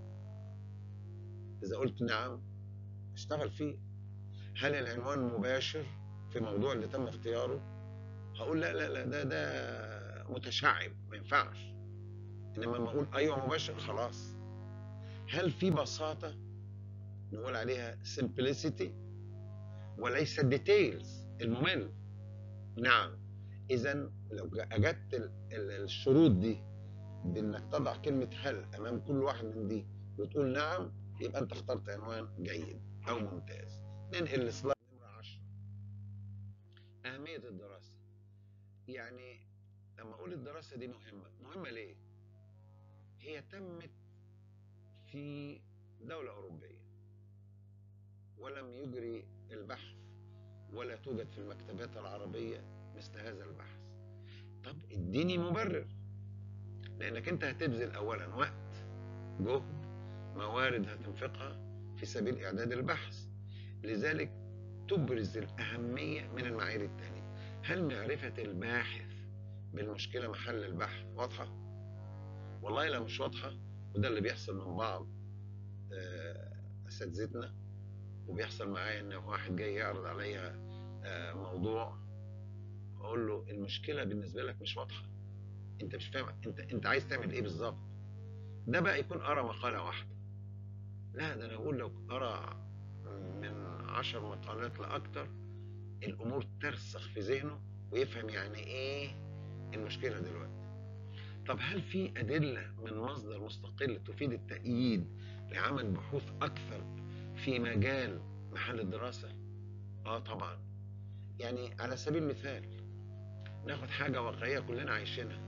إذا قلت نعم اشتغل فيه هل العنوان مباشر في الموضوع اللي تم اختياره هقول لا لا لا ده ده متشعب ما ينفعش انما لما اقول ايوه مباشر خلاص هل في بساطه نقول عليها simplicity وليس details الممل نعم اذا لو اجدت ال- ال- الشروط دي بانك تضع كلمه هل امام كل واحد من دي وتقول نعم يبقى انت اخترت عنوان جيد او ممتاز ننقل لسلايد نمره 10 اهميه الدراسه يعني لما اقول الدراسه دي مهمه مهمه ليه هي تمت في دوله اوروبيه ولم يجري البحث ولا توجد في المكتبات العربيه مثل هذا البحث طب اديني مبرر لانك انت هتبذل اولا وقت جهد موارد هتنفقها في سبيل إعداد البحث لذلك تبرز الأهمية من المعايير التالية هل معرفة الباحث بالمشكلة محل البحث واضحة؟ والله لو مش واضحة وده اللي بيحصل من بعض آه، أساتذتنا وبيحصل معايا إن واحد جاي يعرض عليا آه، موضوع أقول له المشكلة بالنسبة لك مش واضحة أنت مش فاهم أنت أنت عايز تعمل إيه بالظبط ده بقى يكون قرا مقالة واحدة لا ده انا اقول لو قرا من عشر مقالات لاكتر الامور ترسخ في ذهنه ويفهم يعني ايه المشكله دلوقتي طب هل في ادله من مصدر مستقل تفيد التأييد لعمل بحوث اكثر في مجال محل الدراسه اه طبعا يعني على سبيل المثال ناخد حاجه واقعيه كلنا عايشينها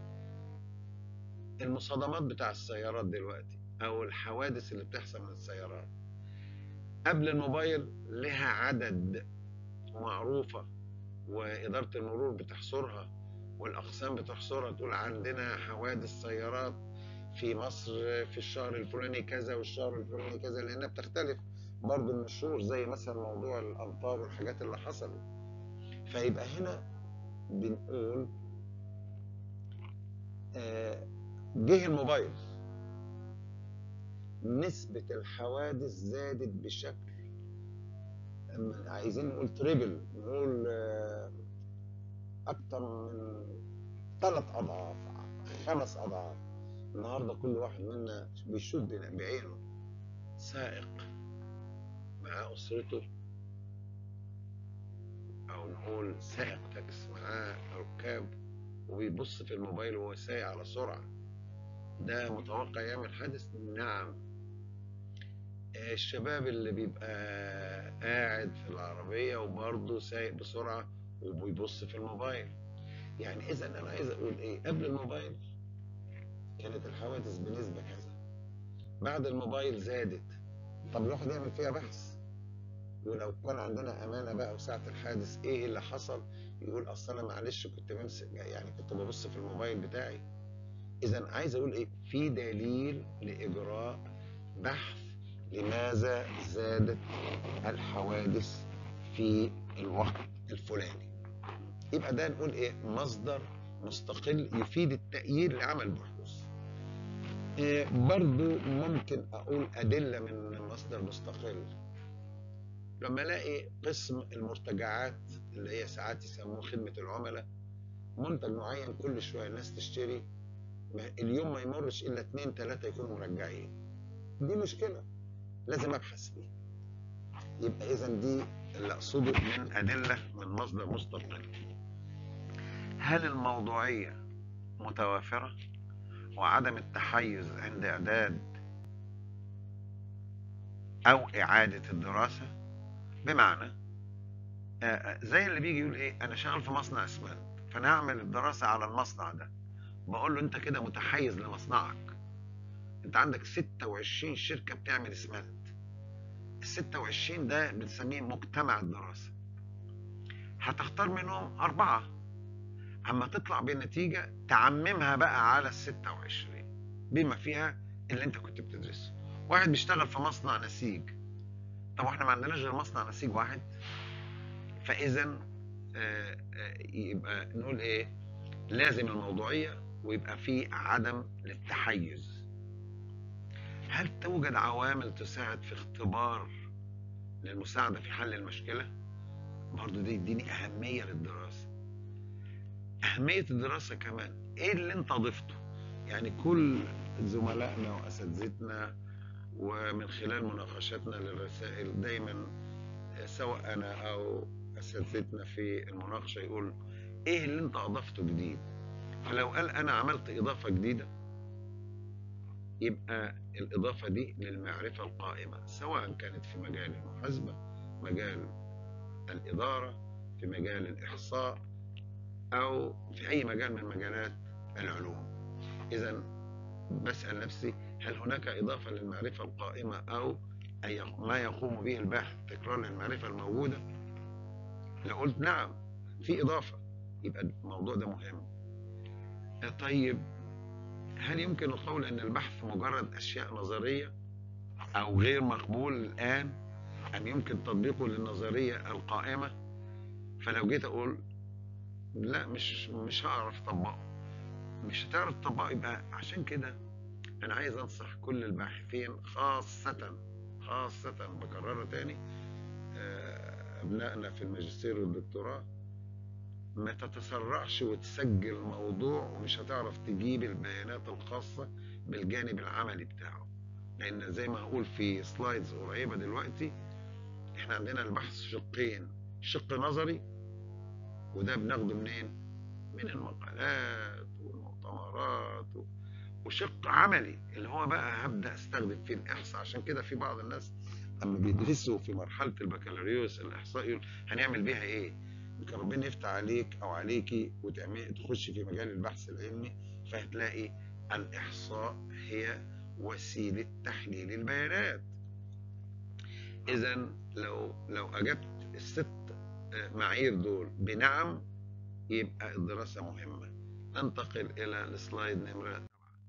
المصادمات بتاع السيارات دلوقتي او الحوادث اللي بتحصل من السيارات قبل الموبايل لها عدد معروفة وإدارة المرور بتحصرها والأقسام بتحصرها تقول عندنا حوادث سيارات في مصر في الشهر الفلاني كذا والشهر الفلاني كذا لأنها بتختلف برضه من الشهور زي مثلا موضوع الأمطار والحاجات اللي حصلت فيبقى هنا بنقول آه، جه الموبايل نسبة الحوادث زادت بشكل أما عايزين نقول تريبل نقول آه، أكتر من ثلاث أضعاف خمس أضعاف النهاردة كل واحد منا بيشد بعينه سائق مع أسرته أو نقول سائق تاكس معاه ركاب وبيبص في الموبايل وهو سايق على سرعة ده متوقع يعمل حادث؟ نعم الشباب اللي بيبقى قاعد في العربية وبرضه سايق بسرعة وبيبص في الموبايل يعني إذا أنا عايز أقول إيه قبل الموبايل كانت الحوادث بنسبة كذا بعد الموبايل زادت طب الواحد يعمل فيها بحث ولو كان عندنا أمانة بقى وساعة الحادث إيه اللي حصل يقول أصل أنا معلش كنت بمسك يعني كنت ببص في الموبايل بتاعي إذا عايز أقول إيه في دليل لإجراء بحث لماذا زادت الحوادث في الوقت الفلاني يبقى ده نقول ايه مصدر مستقل يفيد التأييد لعمل بحوث إيه برضو ممكن اقول ادلة من مصدر مستقل لما الاقي قسم المرتجعات اللي هي ساعات يسموه خدمة العملاء منتج معين كل شوية الناس تشتري اليوم ما يمرش الا اتنين تلاتة يكونوا مرجعين دي مشكلة لازم ابحث فيه يبقى اذا دي اللي اقصده من ادله من مصدر مستقل هل الموضوعيه متوافره وعدم التحيز عند إعداد أو إعادة الدراسة بمعنى آه، آه، زي اللي بيجي يقول إيه أنا شغال في مصنع إسمنت فأنا هعمل الدراسة على المصنع ده بقول له أنت كده متحيز لمصنعك أنت عندك 26 شركة بتعمل إسمنت ال 26 ده بنسميه مجتمع الدراسة هتختار منهم أربعة أما تطلع بنتيجة تعممها بقى على ال 26 بما فيها اللي أنت كنت بتدرسه واحد بيشتغل في مصنع نسيج طب احنا ما عندناش غير مصنع نسيج واحد فإذا آه، آه، يبقى نقول إيه لازم الموضوعية ويبقى في عدم للتحيز هل توجد عوامل تساعد في اختبار للمساعدة في حل المشكلة؟ برضو دي يديني أهمية للدراسة أهمية الدراسة كمان إيه اللي أنت ضفته؟ يعني كل زملائنا وأساتذتنا ومن خلال مناقشاتنا للرسائل دايما سواء أنا أو أساتذتنا في المناقشة يقول إيه اللي أنت أضفته جديد؟ فلو قال أنا عملت إضافة جديدة يبقى الإضافة دي للمعرفة القائمة سواء كانت في مجال المحاسبة مجال الإدارة في مجال الإحصاء أو في أي مجال من مجالات العلوم إذا بسأل نفسي هل هناك إضافة للمعرفة القائمة أو أي ما يقوم به الباحث تكرار للمعرفة الموجودة لو قلت نعم في إضافة يبقى الموضوع ده مهم طيب هل يمكن القول أن البحث مجرد أشياء نظرية أو غير مقبول الآن أم يمكن تطبيقه للنظرية القائمة فلو جيت أقول لا مش مش هعرف أطبقه مش هتعرف تطبقه يبقى عشان كده أنا عايز أنصح كل الباحثين خاصة خاصة بكررها تاني آه، أبنائنا في الماجستير والدكتوراه ما تتسرعش وتسجل موضوع ومش هتعرف تجيب البيانات الخاصة بالجانب العملي بتاعه لأن زي ما هقول في سلايدز قريبة دلوقتي احنا عندنا البحث شقين شق نظري وده بناخده منين؟ من المقالات والمؤتمرات و... وشق عملي اللي هو بقى هبدأ استخدم فيه الإحصاء عشان كده في بعض الناس أما بيدرسوا في مرحلة البكالوريوس الإحصاء يقول هنعمل بيها إيه؟ يمكن ربنا يفتح عليك او عليكي وتعمل تخش في مجال البحث العلمي فهتلاقي الاحصاء هي وسيله تحليل البيانات اذا لو لو اجبت الست معايير دول بنعم يبقى الدراسه مهمه ننتقل الى السلايد نمره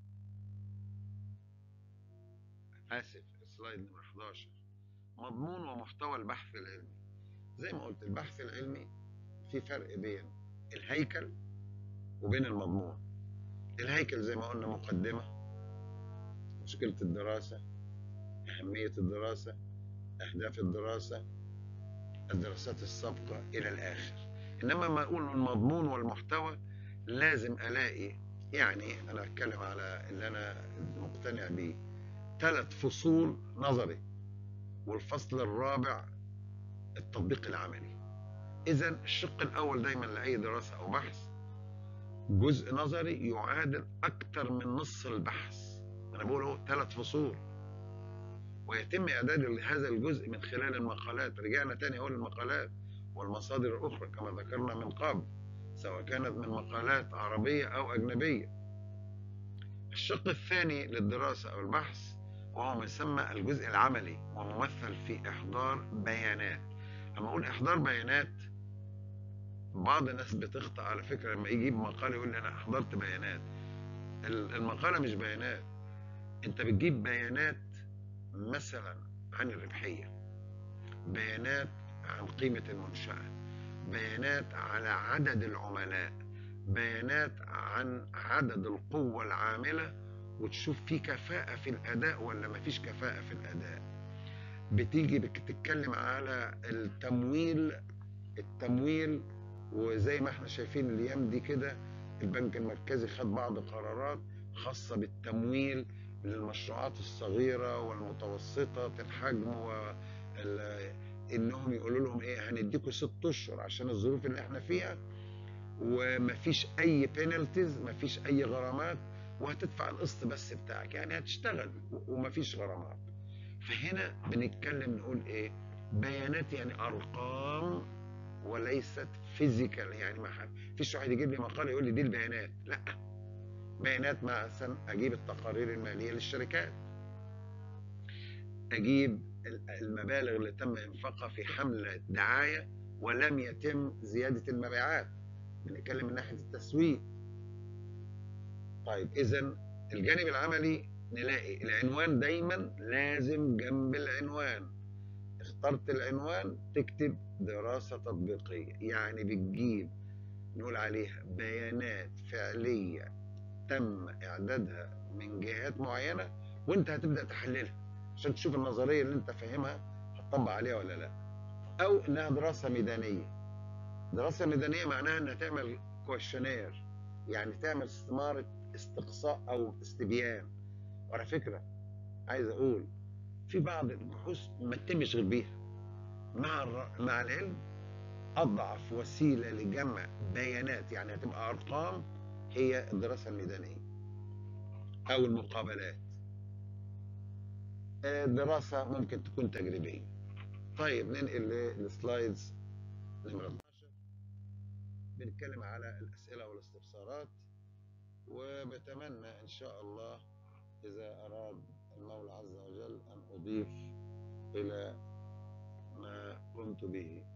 اسف السلايد نمره 11 مضمون ومحتوى البحث العلمي زي ما قلت البحث العلمي في فرق بين الهيكل وبين المضمون الهيكل زي ما قلنا مقدمة مشكلة الدراسة أهمية الدراسة أهداف الدراسة الدراسات السابقة إلى الآخر إنما ما أقول المضمون والمحتوى لازم ألاقي يعني أنا أتكلم على اللي أنا مقتنع بيه ثلاث فصول نظري والفصل الرابع التطبيق العملي إذا الشق الأول دايما لأي دراسة أو بحث جزء نظري يعادل أكثر من نص البحث أنا بقول أهو ثلاث فصول ويتم إعداد هذا الجزء من خلال المقالات رجعنا تاني أقول المقالات والمصادر الأخرى كما ذكرنا من قبل سواء كانت من مقالات عربية أو أجنبية الشق الثاني للدراسة أو البحث وهو ما يسمى الجزء العملي وممثل في إحضار بيانات أما أقول إحضار بيانات بعض الناس بتخطأ على فكرة لما يجيب مقالة يقول لي أنا أحضرت بيانات المقالة مش بيانات أنت بتجيب بيانات مثلا عن الربحية بيانات عن قيمة المنشأة بيانات على عدد العملاء بيانات عن عدد القوة العاملة وتشوف في كفاءة في الأداء ولا مفيش كفاءة في الأداء بتيجي بتتكلم على التمويل التمويل وزي ما احنا شايفين الايام دي كده البنك المركزي خد بعض قرارات خاصة بالتمويل للمشروعات الصغيرة والمتوسطة الحجم و انهم يقولوا لهم ايه هنديكوا ست اشهر عشان الظروف اللي احنا فيها ومفيش اي بينالتيز مفيش اي غرامات وهتدفع القسط بس بتاعك يعني هتشتغل و- ومفيش غرامات فهنا بنتكلم نقول ايه بيانات يعني ارقام وليست فيزيكال يعني ما ح- فيش واحد يجيب لي مقاله يقول لي دي البيانات لا بيانات مثلا اجيب التقارير الماليه للشركات اجيب ال- المبالغ اللي تم انفاقها في حمله دعايه ولم يتم زياده المبيعات بنتكلم من ناحيه التسويق طيب اذا الجانب العملي نلاقي العنوان دايما لازم جنب العنوان اخترت العنوان تكتب دراسة تطبيقية يعني بتجيب نقول عليها بيانات فعلية تم إعدادها من جهات معينة وانت هتبدأ تحللها عشان تشوف النظرية اللي انت فاهمها هتطبق عليها ولا لا أو إنها دراسة ميدانية دراسة ميدانية معناها إنها تعمل كويشنير يعني تعمل استمارة استقصاء أو استبيان وعلى فكرة عايز أقول في بعض البحوث ما تتمش غير بيها مع الر... مع العلم أضعف وسيلة لجمع بيانات يعني هتبقى أرقام هي الدراسة الميدانية أو المقابلات آه، دراسة ممكن تكون تجريبية طيب ننقل للسلايدز نمرة 12 بنتكلم على الأسئلة والاستفسارات وبتمنى إن شاء الله إذا أراد المولى عز وجل أن أضيف إلى ما قمت به